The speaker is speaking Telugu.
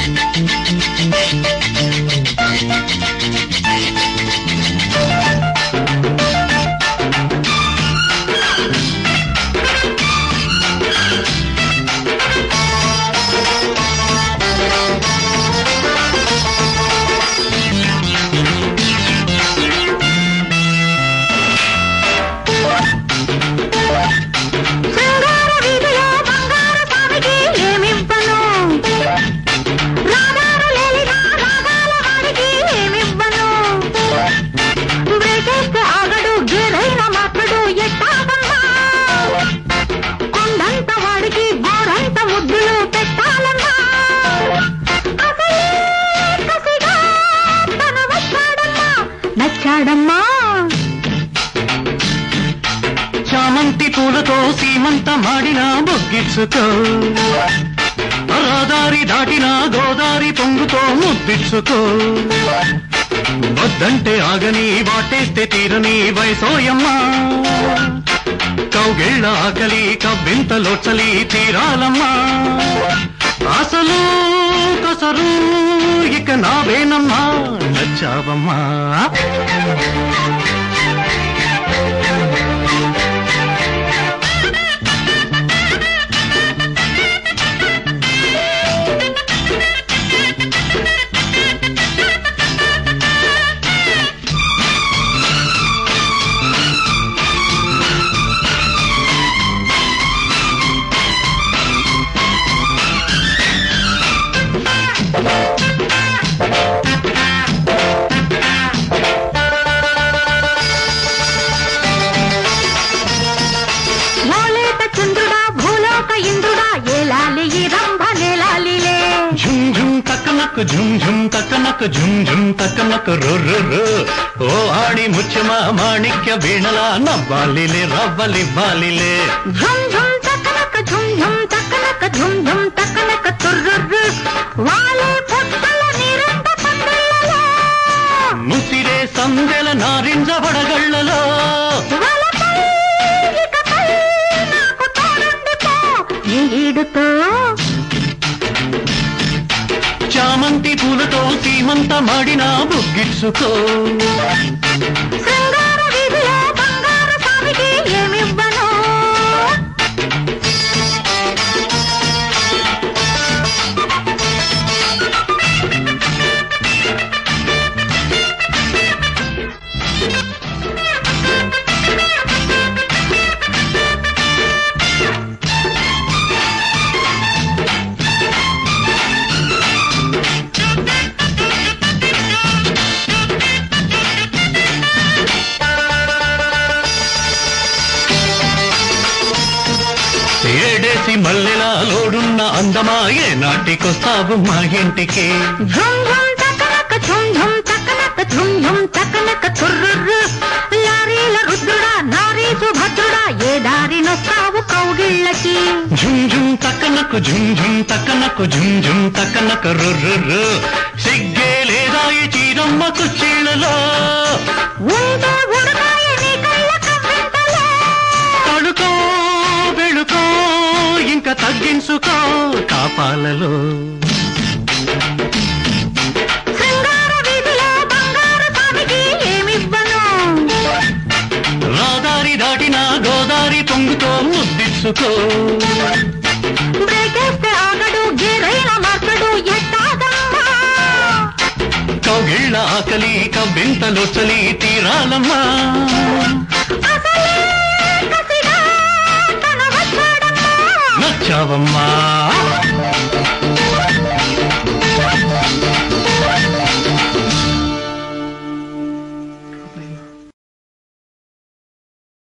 శృంగార వీధిలో బంగారు స్వామికి ఏమివ్వను రాగాలు లేలిన రాగాల వాడికి ఏమివ్వను బ్రేకేస్తే ఆగడు గేరైన మాట్లాడు ఎట్టాగమ్మా కొండంత వాడికి గోరంత ముద్దులు పెట్టాలమ్మా అసలే కసిగా తను వచ్చాడమ్మా నచ్చాడమ్మా చామంతి పూలతో సీమంత మాడిన బొగ్గిచ్చుకో రహదారి దాటిన గోదారి పొంగుతో ముద్దిచ్చుకో వద్దంటే ఆగని వాటేస్తే తీరని వయసోయమ్మా కౌగిళ్ళ ఆకలి కవ్వింతలో చలి తీరాలమ్మా అసలు కసరు ఇక నావేనమ్మా నచ్చావమ్మా ఓలేత చంద్రుడా భూలోక ఇంద్రుడా ఏలాలి ఈ రంభ నేలాలిలే ఝుమ్ ఝుమ్ తక్కనక్ ఝుమ్ ఝుమ్ తక్కనక్ ఝుమ్ ఝుమ్ తక్కనక్ రో రో రో ఓ ఆడి ముత్యమ మాణిక్య వీణల నవ్వాలిలే రవ్వలివ్వాలిలే ఝుమ్ ఝుమ్ తక్కనక ఝుమ్ ఝుమ్ తక్కనక ఝుమ్ ఝుమ్ తక్కనక తుర్రుర్రు వాలే పుట్టల నీరంత పందిళ్ళలో ముసిరే సందెల నారింజ వడగళ్ళలో వలపై ఇకపై నాకు తోడుండిపో ఈ ఈడుతో చామంతి పూలతో సీమంత మాడిన బుగ్గిచ్చుకో శృంగార వీధిలో బంగారు స్వామికి ఏమివ్వను ఏడేసి మల్లెలా లోడున్న అందమా ఏ నాటికొస్తావు మా ఇంటికి ఝుమ్ ఝుమ్ తకనక ఝుమ్ ఝుమ్ తకనక ఝుమ్ ఝుమ్ తకనక తుర్రుర్రు లారీల రుద్రుడా నారీ సుభద్రుడా ఏ దారినొస్తావు కౌగిళ్ళకి ఝుమ్ ఝుమ్ తక్కనకు ఝుమ్ ఝుమ్ తక్కనకు ఝుమ్ ఝుమ్ తక్కనకు రుర్రు సిగ్గే లేదా ఈ చీరమ్మ కుచ్చీళ్ళలో ఉంటే ఉడకాయ నీ కళ్ళ కవ్వింతలే తడుకో వెళుకో ఇంకా తగ్గించుకో కాపాలలో శృంగార వీధిలో బంగారు స్వామికి ఏమివ్వను రాదారి దాటిన గోదారి పొంగుతో ముద్దిచ్చుకో బ్రేకేస్తే ఆగడు గేరైన మార్చడు ఎట్టాగమ్మా కౌగిళ్ళ ఆకలి కవ్వింతలో చలి తీరాలమ్మా అసలే కసిగా తన వచ్చాడమ్మా నచ్చావమ్మా